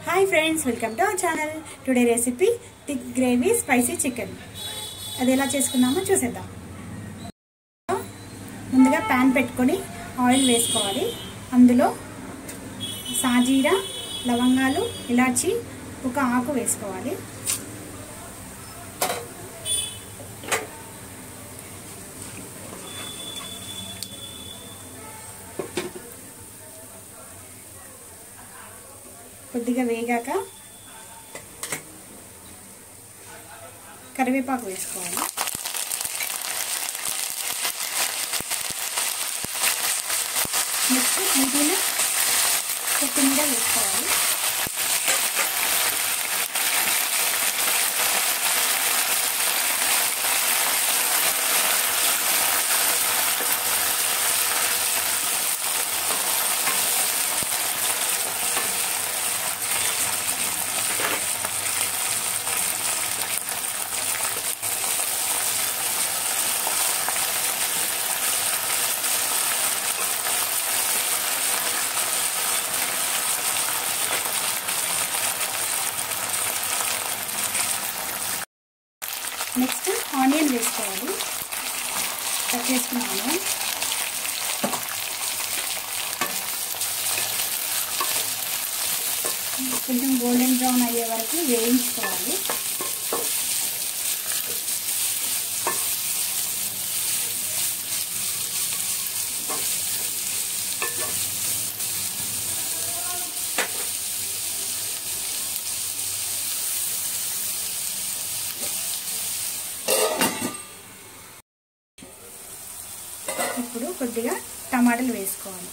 hi friends welcome to our channel today recipe thick gravy spicy chicken అది ఎలా చేసుకుందామో చూసేద్దాం ముందుగా ప్యాన్ పెట్టుకొని ఆయిల్ వేసుకోవాలి అందులో సాజీరా లవంగాలు ఇలాచి ఒక ఆకు వేసుకోవాలి కొద్దిగా వేగాక కరివేపాకు వేసుకోవాలి నెక్స్ట్ పుదీనా కొత్తిమీర వేసుకోవాలి నెక్స్ట్ ఆనియన్ వేసుకోవాలి కట్ చేసుకున్న ఆనియన్ కొంచెం గోల్డెన్ బ్రౌన్ అయ్యే వరకు వేయించుకోవాలి ఇప్పుడు కొద్దిగా టమాటాలు వేసుకోవాలి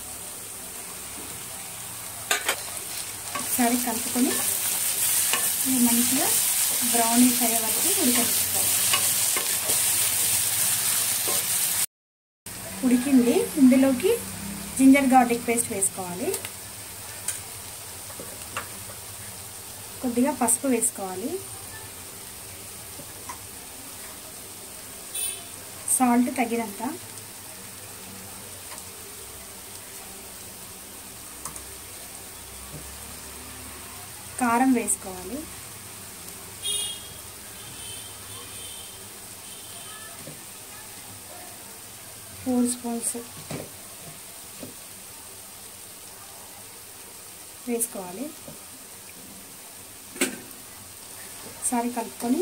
ఒకసారి కలుపుకొని మంచిగా బ్రౌనిష్ అయ్యే వరకు ఉడకనిచ్చుకోవాలి ఉడికింది ఇందులోకి జింజర్ గార్లిక్ పేస్ట్ వేసుకోవాలి కొద్దిగా పసుపు వేసుకోవాలి సాల్ట్ తగినంత కారం వేసుకోవాలి ఫోర్ స్పూన్స్ వేసుకోవాలి ఒకసారి కలుపుకొని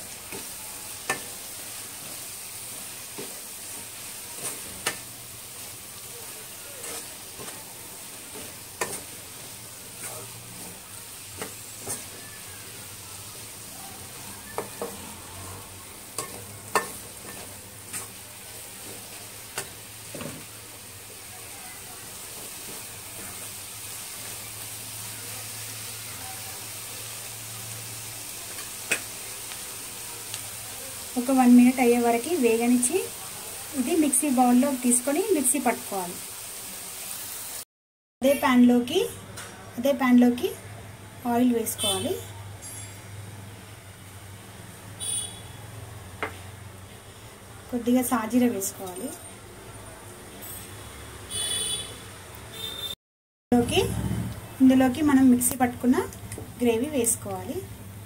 ఒక వన్ మినిట్ అయ్యే వరకు వేగనిచ్చి ఇది మిక్సీ బౌల్లో తీసుకొని మిక్సీ పట్టుకోవాలి అదే ప్యాన్లోకి అదే ప్యాన్లోకి ఆయిల్ వేసుకోవాలి కొద్దిగా సాజీర వేసుకోవాలి ఇందులోకి ఇందులోకి మనం మిక్సీ పట్టుకున్న గ్రేవీ వేసుకోవాలి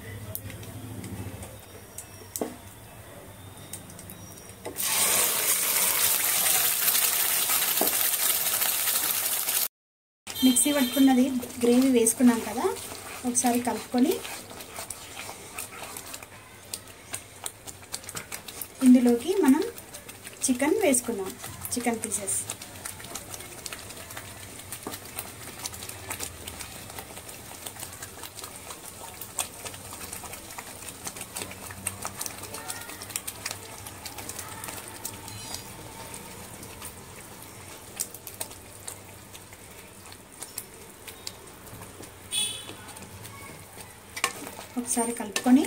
మిక్సీ పట్టుకున్నది గ్రేవీ వేసుకున్నాం కదా ఒకసారి కలుపుకొని ఇందులోకి మనం చికెన్ వేసుకున్నాం చికెన్ పీసెస్ ఒకసారి కలుపుకొని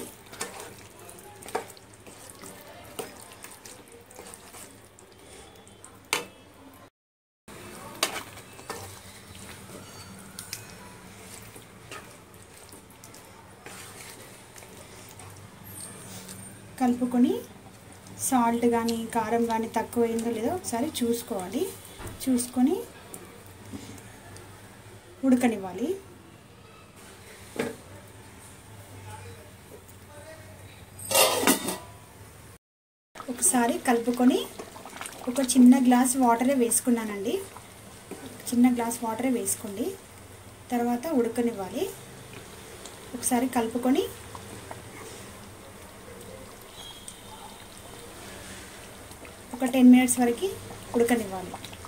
కలుపుకొని సాల్ట్ కానీ కారం కానీ తక్కువైందో లేదో ఒకసారి చూసుకోవాలి చూసుకొని ఉడకనివ్వాలి ఒకసారి కలుపుకొని ఒక చిన్న గ్లాస్ వాటరే వేసుకున్నానండి చిన్న గ్లాస్ వాటరే వేసుకోండి తర్వాత ఉడకనివ్వాలి ఒకసారి కలుపుకొని ఒక టెన్ మినిట్స్ వరకు ఉడకనివ్వాలి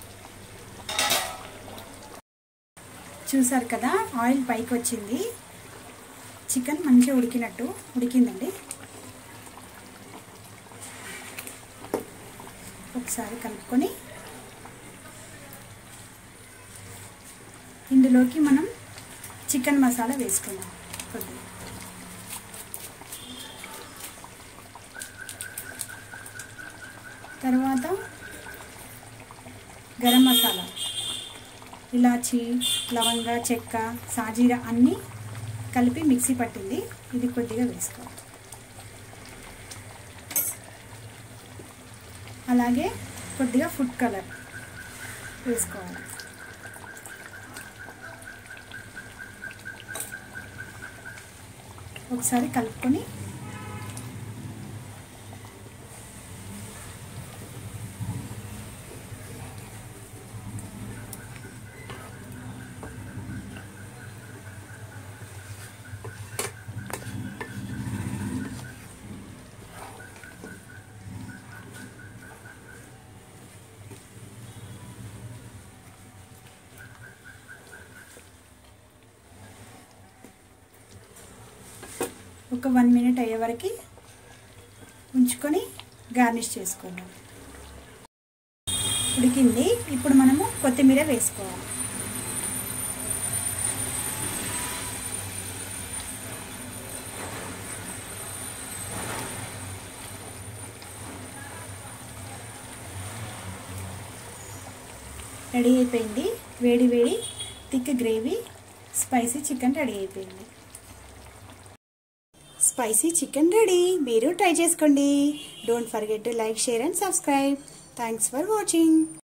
చూసారు కదా ఆయిల్ పైకి వచ్చింది చికెన్ మంచిగా ఉడికినట్టు ఉడికిందండి ఒకసారి కలుపుకొని ఇందులోకి మనం చికెన్ మసాలా వేసుకుందాం కొద్దిగా తర్వాత గరం మసాలా ఇలాచి లవంగ చెక్క సాజీరా అన్నీ కలిపి మిక్సీ పట్టింది ఇది కొద్దిగా వేసుకోవాలి అలాగే కొద్దిగా ఫుడ్ కలర్ వేసుకోవాలి ఒకసారి కలుపుకొని ఒక వన్ మినిట్ అయ్యే వరకు ఉంచుకొని గార్నిష్ చేసుకుందాం ఉడికింది ఇప్పుడు మనము కొత్తిమీర వేసుకోవాలి రెడీ అయిపోయింది వేడి వేడి thick gravy spicy chicken ready అయిపోయింది స్పైసీ చికెన్ రెడీ మీరు ట్రై చేసుకోండి don't forget to like share and subscribe thanks for watching